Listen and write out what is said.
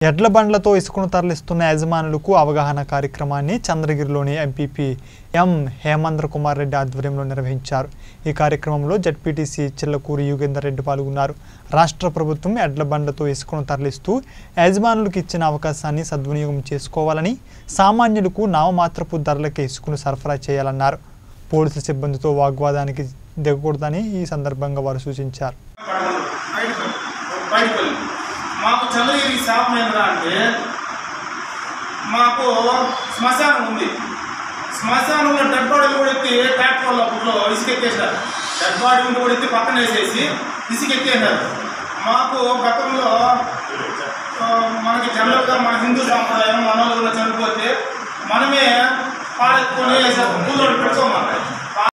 ఎడ్ల బండ్లతో ఇసుకను తరలిస్తున్న యజమానులకు అవగాహన కార్యక్రమాన్ని చంద్రగిరిలోని ఎంపీపీ ఎం హేమంద్ర కుమార్ రెడ్డి ఆధ్వర్యంలో నిర్వహించారు ఈ కార్యక్రమంలో జడ్పీటీసీ చిల్లకూరి యుగేందర్ రెడ్డి పాల్గొన్నారు రాష్ట్ర ప్రభుత్వం ఎడ్ల బండ్లతో ఇసుకను తరలిస్తూ యజమానులకు ఇచ్చిన అవకాశాన్ని సద్వినియోగం చేసుకోవాలని సామాన్యులకు నామమాత్రపు ధరలకే ఇసుకను సరఫరా చేయాలన్నారు పోలీసు సిబ్బందితో వాగ్వాదానికి దిగకూడదని ఈ సందర్భంగా వారు సూచించారు బయటకు మాకు చంద్రగిరి శాపం ఏంటంటే అంటే మాకు శ్మశానం ఉంది శ్మశానంలో డెడ్ బాడీలు కూడా ఎత్తి ట్రాక్టర్లో అప్పట్లో ఇసుక ఎత్తేసారు డెడ్ బాడీ ఉండి కూడా ఎత్తి పక్కన వేసేసి ఇసుక ఎత్తేసారు మాకు గతంలో ఆ, మనకి జనరల్గా మన హిందూ సాంప్రదాయం మన వాళ్ళు చనిపోతే మనమే పాడెత్తుకొని కూలోడు పెట్టుకోమన్నారు